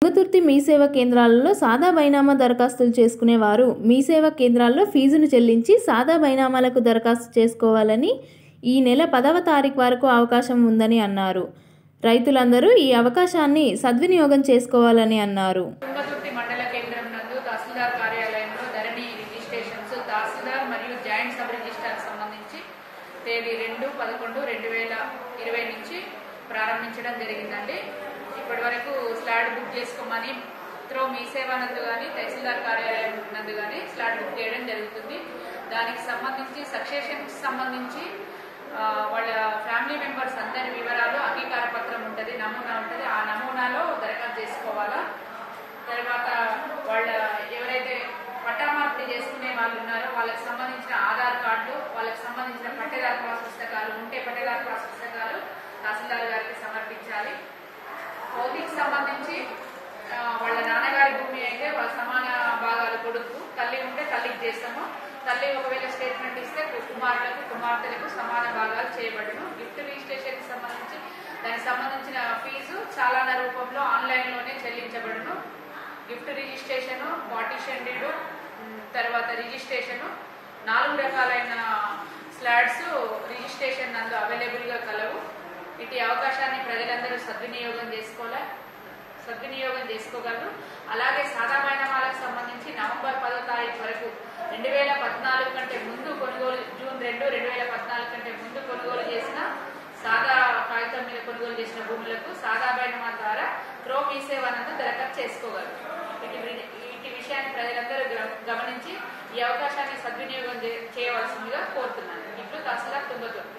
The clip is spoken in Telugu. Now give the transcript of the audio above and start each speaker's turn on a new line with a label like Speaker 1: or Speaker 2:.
Speaker 1: తుంగతుర్తి మీ సేవా కేంద్రాలలో సాదా బైనామా దరఖాస్తులు చేసుకునేవారు మీ సేవా కేంద్రాల్లో ఫీజును చెల్లించి సాదా బైనామాలకు దరఖాస్తు చేసుకోవాలని ఈ నెల పదవ తారీఖు వరకు అవకాశం ఉందని అన్నారు రైతులందరూ ఈ అవకాశాన్ని సద్వినియోగం చేసుకోవాలని అన్నారు
Speaker 2: తుంగతుర్తి మండల కేంద్రం నందు తహసీల్దార్ కార్యాలయంలో ధరణి రిజిస్ట్రేషన్స్ తహసీల్దార్ మరియు జాయింట్ సబ్ రిజిస్టార్ సంబంధించి తేదీ రెండు పదకొండు రెండు వేల ఇరవై నుంచి ప్రారంభించడం జరిగిందండి ఇప్పటి వరకు స్లాట్ బుక్ చేసుకోమని త్రో మీ సేవ నందు కానీ తహసీల్దార్ కార్యాలయం నందు కానీ స్లాట్ బుక్ చేయడం జరుగుతుంది దానికి సంబంధించి సక్సెషన్కి సంబంధించి ఆ, వాళ్ళ ఫ్యామిలీ మెంబర్స్ అందరి వివరాలు అంగీకార పత్రం ఉంటుంది నమూనా ఉంటుంది ఆ నమూనాలో దరఖాస్తు చేసుకోవాలా తర్వాత వాళ్ళ ఎవరైతే పట్టా మార్పిడి చేసుకునే వాళ్ళు ఉన్నారో వాళ్ళకి సంబంధించిన ఆధార్ కార్డులు వాళ్ళకి సంబంధించిన పట్టేదారు పాస్ పుస్తకాలు ఉంటే పట్టేదారు పాస్ పుస్తకాలు తహసీల్దార్ గారికి సమర్పించాలి భౌతికి సంబంధించి ఆ, వాళ్ళ నాన్నగారి భూమి అయితే వాళ్ళ సమాన భాగాలు కొడుకు తల్లి ఉంటే తల్లికి చేస్తాము తల్లి ఒకవేళ స్టేట్మెంట్ ఇస్తే కుమారులకు కుమార్తెలకు సమాన భాగాలు చేయబడును గిఫ్ట్ రిజిస్ట్రేషన్ కి సంబంధించి దానికి సంబంధించిన ఫీజు చాలాన రూపంలో ఆన్లైన్ లోనే చెల్లించబడును గిఫ్ట్ రిజిస్ట్రేషన్ పార్టీషన్ డీడు ఉమ్, తర్వాత రిజిస్ట్రేషన్ నాలుగు రకాలైన స్లాడ్స్ రిజిస్ట్రేషన్ నందు అవైలబుల్ గా కలవు ఇటు అవకాశాన్ని ప్రజలందరూ సద్వినియోగం చేసుకోవాలి సద్వినియోగం చేసుకోగలరు అలాగే సాదా మైనమాలకు సంబంధించి నవంబర్ పదో తారీఖు వరకు రెండు వేల పద్నాలుగు కంటే ముందు కొనుగోలు జూన్ రెండు రెండు వేల పద్నాలుగు కంటే ముందు కొనుగోలు చేసిన సాదా కాగితం మీద కొనుగోలు చేసిన భూములకు సాదా బైనమా ద్వారా క్రో మీ సేవనందు దరఖాస్తు చేసుకోగలరు ఇటు వి- ఇటు విషయాన్ని ప్రజలందరూ గ- గమనించి ఈ అవకాశాన్ని సద్వినియోగం చే- చేయవలసిందిగా కోరుతున్నాను ఇప్పుడు తహసీల్దార్ తుంగతూరు